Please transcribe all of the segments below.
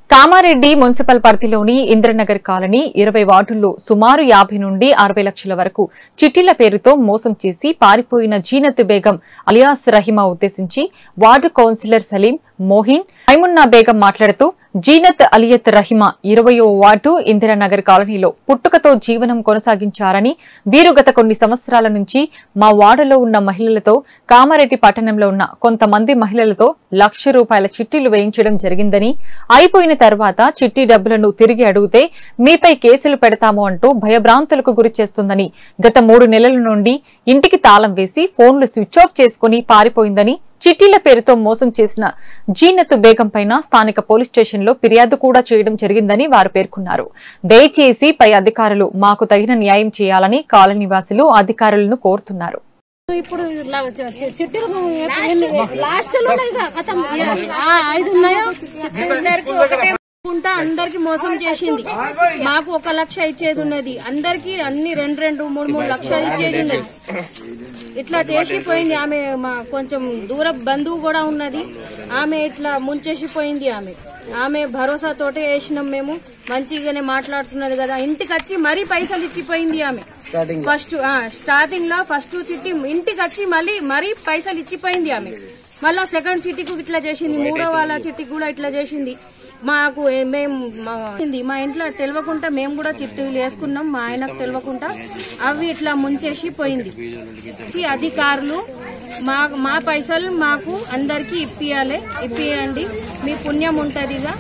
Kamareddy municipal పరిధిలోని Indranagar colony ఇరవై వార్డుల్లో సుమారు యాభై నుండి అరవై లక్షల వరకు చిట్టీల పేరుతో మోసం చేసి పారిపోయిన జీనత్ బేగం అలియాస్ రహిమా ఉద్దేశించి వార్డు కౌన్సిలర్ సలీం మోహిన్ మైమున్నా బేగం మాట్లాడుతూ జీనత్ అలియత్ రహిమా ఇరవయో వార్డు ఇందిరానగర్ కాలనీలో పుట్టుకతో జీవనం కొనసాగించారని వీరు గత కొన్ని సంవత్సరాల నుంచి మా వార్డులో ఉన్న మహిళలతో కామారెడ్డి పట్టణంలో ఉన్న కొంతమంది మహిళలతో లక్ష రూపాయల చిట్టీలు వేయించడం జరిగిందని అయిపోయిన తర్వాత చిట్టి డబ్బులను తిరిగి అడిగితే మీపై కేసులు పెడతాము అంటూ భయభ్రాంతులకు గురి చేస్తుందని గత మూడు నెలల నుండి ఇంటికి తాళం వేసి ఫోన్లు స్విచ్ ఆఫ్ చేసుకుని పారిపోయిందని చిట్టీల పేరుతో మోసం చేసిన జీనత్ బేగం పైన స్థానిక పోలీస్ స్టేషన్లో ఫిర్యాదు కూడా చేయడం జరిగిందని వారు పేర్కొన్నారు దయచేసి పై అధికారులు మాకు తగిన న్యాయం చేయాలని కాలనీ వాసులు అధికారులను కోరుతున్నారు ఇప్పుడు లా- చి- చి- చిట్టీలు లాస్ట్ లో ఉన్నాయి కదా, ఖతం. ఆ, ఐదు ఉన్నాయా అందరికి ఒకటే ఉంటా అందరికి మోసం చేసింది మాకు ఒక లక్ష ఇచ్చేది ఉన్నది అందరికి అన్ని రెండు రెండు మూడు మూడు లక్షలు ఇచ్చేది ఉన్నది ఇట్లా చేసిపోయింది ఆమె మా కొంచెం దూర బంధువు కూడా ఉన్నది ఆమె ఇట్లా ముంచేసిపోయింది ఆమె ఆమె భరోసాతోటే వేసినాం మేము మంచిగానే మాట్లాడుతున్నది కదా ఇంటికి వచ్చి మరీ పైసలు ఇచ్చిపోయింది ఆమె ఫస్ట్ స్టార్టింగ్ లో ఫస్ట్ చిట్టి ఇంటికి వచ్చి మళ్ళీ మరీ పైసలు ఇచ్చిపోయింది ఆమె మళ్ళా సెకండ్ చిట్టికి ఇట్లా చేసింది మూడో వాళ్ళ చిట్టికి కూడా ఇట్లా చేసింది మాకు ఏ- మేము మా మా ఇంట్లో తెలియకుండా మేము కూడా చిట్టీలు వేసుకున్నాం మా ఆయనకు తెలియకుండా అవి ఇట్లా ముంచేసి పోయింది ఈ అధికారులు మా మా పైసలు మాకు అందరికి ఇప్పియాలి ఇప్పియండి మీ పుణ్యం ఉంటదిగా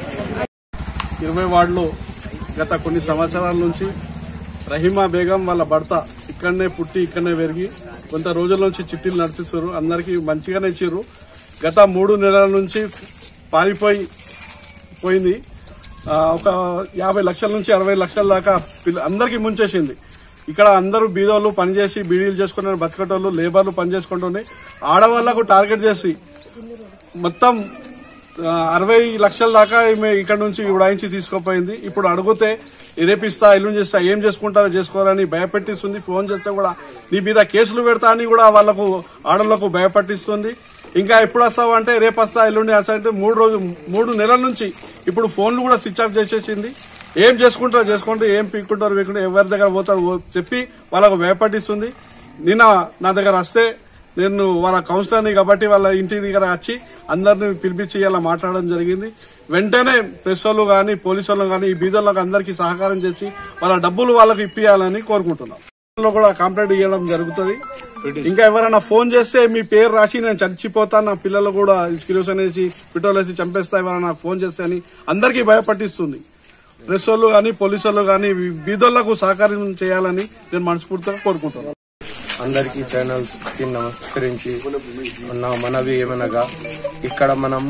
ఇరవై వార్డులో గత కొన్ని సంవత్సరాల నుంచి రహీమా బేగం వాళ్ళ భర్త ఇక్కడనే పుట్టి ఇక్కడనే పెరిగి కొంత రోజుల నుంచి చిట్టీలు నడిపిస్తారు అందరికీ మంచిగానే ఇచ్చారు గత మూడు నెలల నుంచి పారిపోయి పోయింది ఆ, ఒక యాభై లక్షల నుంచి అరవై లక్షల దాకా పిల్ల- అందరికీ ముంచేసింది ఇక్కడ అందరూ బీదోళ్ళు పనిచేసి బీడీలు చేసుకునే బతికటోళ్ళు లేబర్లు పనిచేసుకుంటుంది ఆడవాళ్లకు టార్గెట్ చేసి మొత్తం ఆ, అరవై లక్షల దాకా ఈమె ఇక్కడ నుంచి ఉడాయించి తీసుకుపోయింది ఇప్పుడు అడిగితే రేపిస్తా ఇల్లు చేస్తా ఏం చేసుకుంటారో చేసుకోవాలని భయపెట్టిస్తుంది ఫోన్ చేస్తే కూడా నీ మీద కేసులు పెడతా అని కూడా వాళ్లకు ఆడళ్లకు భయపెట్టిస్తుంది ఇంకా ఎప్పుడు వస్తావు అంటే రేపు వస్తా ఎల్లుండి వస్తా అంటే మూడు రోజు మూడు నెలల నుంచి ఇప్పుడు ఫోన్లు కూడా స్విచ్ ఆఫ్ చేసేసింది ఏం చేసుకుంటారో చేసుకుంటే ఏం పీక్కుంటారో పీక్కుంటారు ఎవరి దగ్గర పోతారో పో- చెప్పి వాళ్ళకు భయపట్టిస్తుంది నిన్న నా దగ్గర వస్తే నేను వాళ్ళ కౌన్సిలర్ని కాబట్టి వాళ్ళ ఇంటి దగ్గర వచ్చి అందరిని పిలిపించి ఇలా మాట్లాడడం జరిగింది వెంటనే ప్రెస్ వాళ్ళు కానీ పోలీసు వాళ్ళు కానీ ఈ బీదర్లకు అందరికీ సహకారం చేసి వాళ్ళ డబ్బులు వాళ్ళకి ఇప్పియాలని కోరుకుంటున్నాం లో కూడా కంప్లైంట్ ఇవ్వడం జరుగుతుంది ఇంకా ఎవరైనా ఫోన్ చేస్తే మీ పేరు రాసి నేను చచ్చిపోతాను నా పిల్లలు కూడా స్కిల్స్ అనేసి పెట్రోల్ వేసి చంపేస్తా ఎవరైనా ఫోన్ చేస్తే అని అందరికీ భయపట్టిస్తుంది ప్రెస్ వాళ్ళు కానీ పోలీసు వాళ్ళు కానీ బీదోళ్లకు సహకారం చేయాలని నేను మనస్ఫూర్తిగా కోరుకుంటున్నాను అందరికీ ఛానల్స్ కి నమస్కరించి ఉన్న మనవి ఏమనగా ఇక్కడ మనం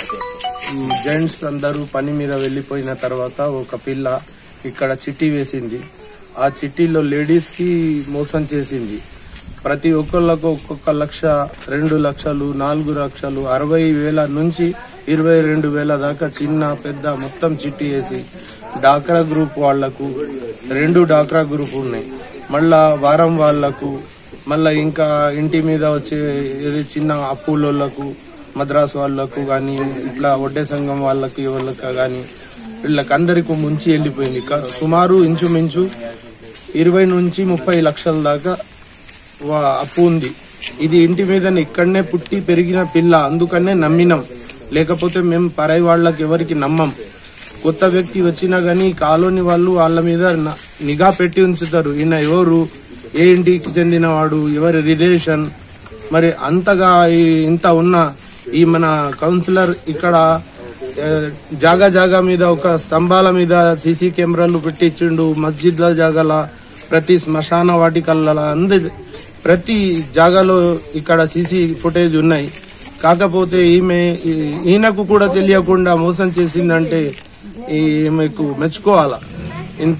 జెంట్స్ అందరూ పని మీద వెళ్లిపోయిన తర్వాత ఒక పిల్ల ఇక్కడ చిట్టి వేసింది ఆ చిట్టీలో లేడీస్ కి మోసం చేసింది ప్రతి ఒక్కళ్ళకు ఒక్కొక్క లక్ష రెండు లక్షలు నాలుగు లక్షలు అరవై వేల నుంచి ఇరవై రెండు వేల దాకా చిన్న పెద్ద మొత్తం చిట్టి వేసి డాక్రా గ్రూప్ వాళ్లకు రెండు డాక్రా గ్రూప్ ఉన్నాయి మళ్ళా వారం వాళ్లకు మళ్ళా ఇంకా ఇంటి మీద వచ్చే ఏది చిన్న అప్పులోళ్లకు మద్రాసు వాళ్లకు గాని ఇట్లా వడ్డే సంఘం వాళ్ళకి వాళ్ళకి గాని వీళ్ళకి అందరికి ముంచి వెళ్ళిపోయింది క- సుమారు ఇంచుమించు ఇరవై నుంచి ముప్పై లక్షల దాకా వా- అప్పు ఉంది ఇది ఇంటి మీద ఇక్కడనే పుట్టి పెరిగిన పిల్ల అందుకనే నమ్మినాం లేకపోతే మేము పరాయి వాళ్ళకి ఎవరికి నమ్మం కొత్త వ్యక్తి వచ్చినా గానీ కాలోని వాళ్ళు వాళ్ళ మీద న- నిఘా పెట్టి ఉంచుతారు ఈయన ఎవరు ఏ ఇంటికి చెందినవాడు ఎవరి రిలేషన్ మరి అంతగా ఈ- ఇంత ఉన్న ఈ మన కౌన్సిలర్ ఇక్కడ ఏ, జాగా జాగా మీద ఒక స్తంభాల మీద సీసీ కెమెరాలు పెట్టించిండు మస్జిద్ల జాగాల ప్రతి శ్మశాన వాటికల్ల అందరి ప్రతి జాగాలో ఇక్కడ సీసీ ఫుటేజ్ ఉన్నాయి కాకపోతే ఈమె ఈ- ఈయనకు కూడా తెలియకుండా మోసం చేసిందంటే ఈమెకు మెచ్చుకోవాలా ఇంత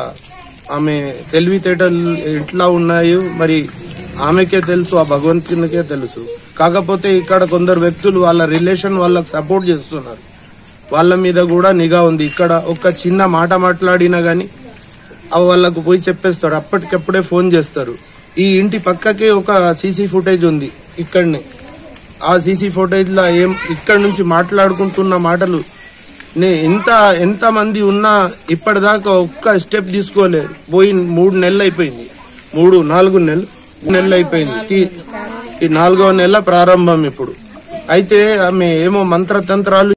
ఆమె తెలివితేటలు ఎట్లా ఉన్నాయో మరి ఆమెకే తెలుసు ఆ భగవంతునికే తెలుసు కాకపోతే ఇక్కడ కొందరు వ్యక్తులు వాళ్ళ రిలేషన్ వాళ్ళకి సపోర్ట్ చేస్తున్నారు వాళ్ళ మీద కూడా నిఘా ఉంది ఇక్కడ ఒక చిన్న మాట మాట్లాడినా గాని అవి వాళ్ళకు పోయి చెప్పేస్తారు అప్పటికప్పుడే ఫోన్ చేస్తారు ఈ ఇంటి పక్కకే ఒక సీసీ ఫుటేజ్ ఉంది ఇక్కడనే ఆ సీసీ ఫుటేజ్ లో ఏం ఇక్కడ నుంచి మాట్లాడుకుంటున్న మాటలు నే- ఎంత ఎంత మంది ఉన్నా ఇప్పటిదాకా ఒక్క స్టెప్ తీసుకోలేదు పోయి మూడు నెలలు అయిపోయింది మూడు నాలుగు నెలలు నెలలు అయిపోయింది ఈ- ఈ నాలుగవ నెల ప్రారంభం ఇప్పుడు అయితే ఆమె ఏమో మంత్రతంత్రాలు